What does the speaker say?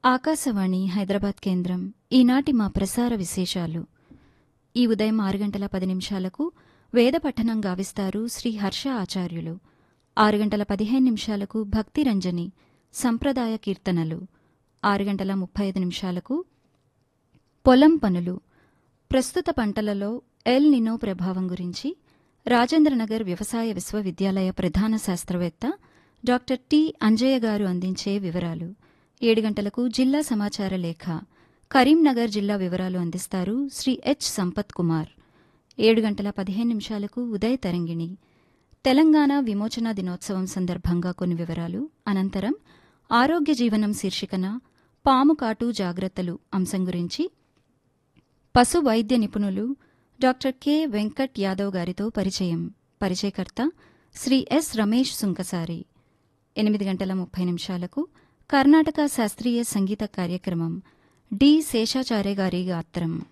ఆకాశవాణి హైదరాబాద్ కేంద్రం ఈనాటి మా ప్రసార విశేషాలు ఈ ఉదయం ఆరు గంటల పది నిమిషాలకు వేద పఠనం గావిస్తారు శ్రీ హర్ష ఆచార్యులు ఆరు గంటల పదిహేను నిమిషాలకు భక్తి రంజని సంప్రదాయ కీర్తనలు ఆరు గంటల ముప్పై ఐదు నిమిషాలకు పొలం పనులు ప్రస్తుత పంటలలో ఎల్ నినో ప్రభావం గురించి రాజేంద్రనగర్ వ్యవసాయ విశ్వవిద్యాలయ ప్రధాన శాస్త్రవేత్త డాక్టర్ టి అంజయ్య గారు అందించే వివరాలు ఏడు గంటలకు జిల్లా సమాచార లేఖ కరీంనగర్ జిల్లా వివరాలు అందిస్తారు శ్రీ హెచ్ సంపత్ కుమార్ ఏడు గంటల పదిహేను నిమిషాలకు ఉదయ తరంగిణి తెలంగాణ విమోచన దినోత్సవం సందర్భంగా కొన్ని వివరాలు అనంతరం ఆరోగ్య జీవనం శీర్షికన పాము కాటు జాగ్రత్తలు అంశం గురించి పశు వైద్య నిపుణులు డాక్టర్ కె వెంకట్ యాదవ్ గారితో పరిచయం పరిచయకర్త శ్రీ ఎస్ రమేష్ సుంకసారి ఎనిమిది గంటల ముప్పై నిమిషాలకు కర్ణాటక శాస్త్రీయ సంగీత కార్యక్రమం డి శేషాచార్య గారి గాత్రం